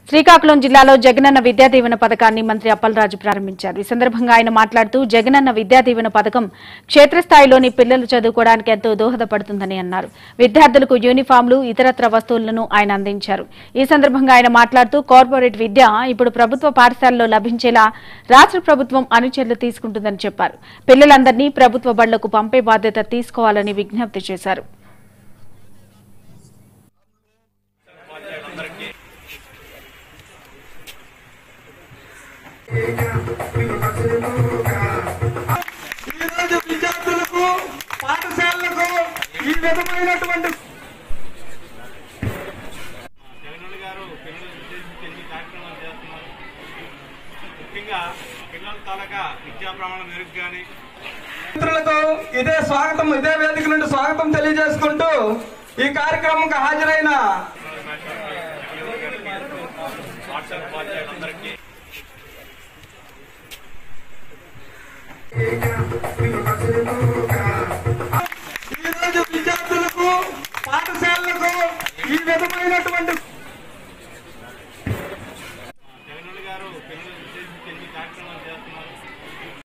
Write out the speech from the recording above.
శ్రీకాకుళం జిల్లాలో జగనన్న విద్యా దీవెన పథకాన్ని మంత్రి అప్పలరాజు ప్రారంభించారు ఈ సందర్భంగా ఆయన మాట్లాడుతూ జగనన్న విద్యా దీవెన పథకం క్షేత్రస్థాయిలోని పిల్లలు చదువుకోవడానికి ఎంతో దోహదపడుతుందని అన్నారు విద్యార్థులకు యూనిఫామ్లు ఇతరత్ర వస్తువులను ఆయన అందించారు ఈ సందర్భంగా ఆయన మాట్లాడుతూ కార్పొరేట్ విద్య ఇప్పుడు ప్రభుత్వ పాఠశాలలో లభించేలా రాష్ట్ర ప్రభుత్వం అనుచరులు తీసుకుంటుందని చెప్పారు పిల్లలందరినీ ప్రభుత్వ బళ్లకు పంపే బాధ్యత తీసుకోవాలని విజ్ఞప్తి చేశారు ఈరోజు విద్యార్థులకు పాఠశాలలకు ఈ విధమైనటువంటి జగనన్న గారు పిల్లలను ఉద్దేశించి ఎన్ని కార్యక్రమాలు చేస్తున్నారు ముఖ్యంగా పిల్లల తాలూకా విద్యా ప్రమాణం మెరుగు కానీ మిత్రులకు ఇదే స్వాగతం ఇదే వేదిక నుండి స్వాగతం తెలియజేసుకుంటూ ఈ కార్యక్రమంకి హాజరైన పాఠశాల ఉపాధ్యాయులందరికీ ఈ